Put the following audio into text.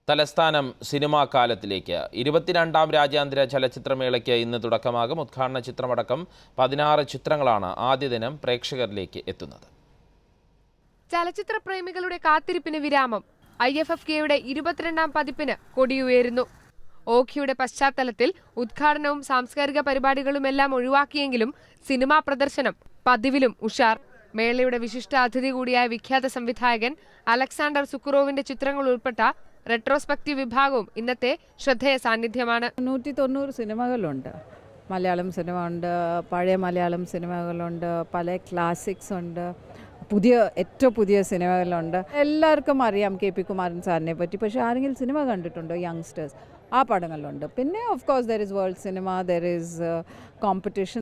തലസ്ഥാനം സിനിമാ കാലത്തിലേക്ക് ഇരുപത്തിരണ്ടാം രാജ്യാന്തര ചലച്ചിത്രമേളയ്ക്ക് ഇന്ന് തുടക്കമാകും ഉദ്ഘാടന ചിത്രമടക്കം പതിനാറ് ചിത്രങ്ങളാണ് ആദ്യ ദിനം പ്രേക്ഷകരിലേക്ക് എത്തുന്നത് ചലച്ചിത്ര പ്രേമികളുടെ കാത്തിരിപ്പിന് വിരാമം ഐ എഫ് എഫ് കെയുടെ ഇരുപത്തിരണ്ടാം പതിപ്പിന് കൊടിയുയരുന്നു ഓഖിയുടെ പശ്ചാത്തലത്തിൽ ഉദ്ഘാടനവും സാംസ്കാരിക പരിപാടികളുമെല്ലാം ഒഴിവാക്കിയെങ്കിലും സിനിമാ പ്രദർശനം പതിവിലും ഉഷാർ മേളയുടെ വിശിഷ്ട അതിഥി കൂടിയായ വിഖ്യാത സംവിധായകൻ അലക്സാണ്ടർ സുക്കുറോവിന്റെ ചിത്രങ്ങൾ ഉൾപ്പെട്ട റെട്രോസ്പെക്റ്റീവ് വിഭാഗവും ഇന്നത്തെ ശ്രദ്ധേയ സാന്നിധ്യമാണ് നൂറ്റി തൊണ്ണൂറ് സിനിമകളുണ്ട് മലയാളം സിനിമ ഉണ്ട് പഴയ മലയാളം സിനിമകളുണ്ട് പല ക്ലാസിക്സ് ഉണ്ട് പുതിയ ഏറ്റവും പുതിയ സിനിമകളുണ്ട് എല്ലാവർക്കും അറിയാം കെ പി കുമാരൻ സാറിനെ പറ്റി പക്ഷേ ആരെങ്കിലും സിനിമ കണ്ടിട്ടുണ്ടോ യങ്സ്റ്റേഴ്സ് ആ പടങ്ങളുണ്ട് പിന്നെ of course there is world cinema there is competition